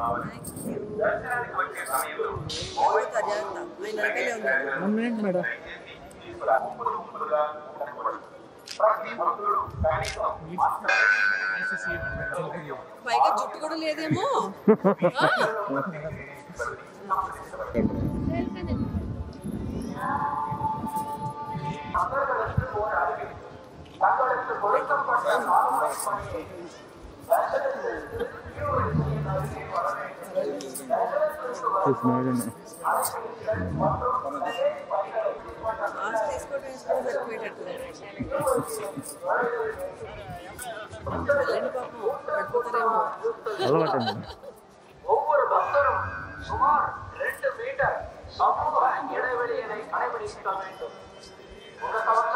జాగ్రత్త ఆయన వెనకాలే ఉన్నారు వన్ మినిట్ మేడం పైగా జుట్టు కూడా లేదేమో ఆ? మాస్క్ తీసుకోవడం వేసుకోవడం సరిపోయేటట్టుంది వెళ్ళండి పాపం పడిపోతారేమో అలవాటు ஒவ்வொரு பக்தரும் சுமார் ரெண்டு மீட்டர் சமூக இடைவெளியினை கடைபிடிக்க வேண்டும் முகக்கவசம்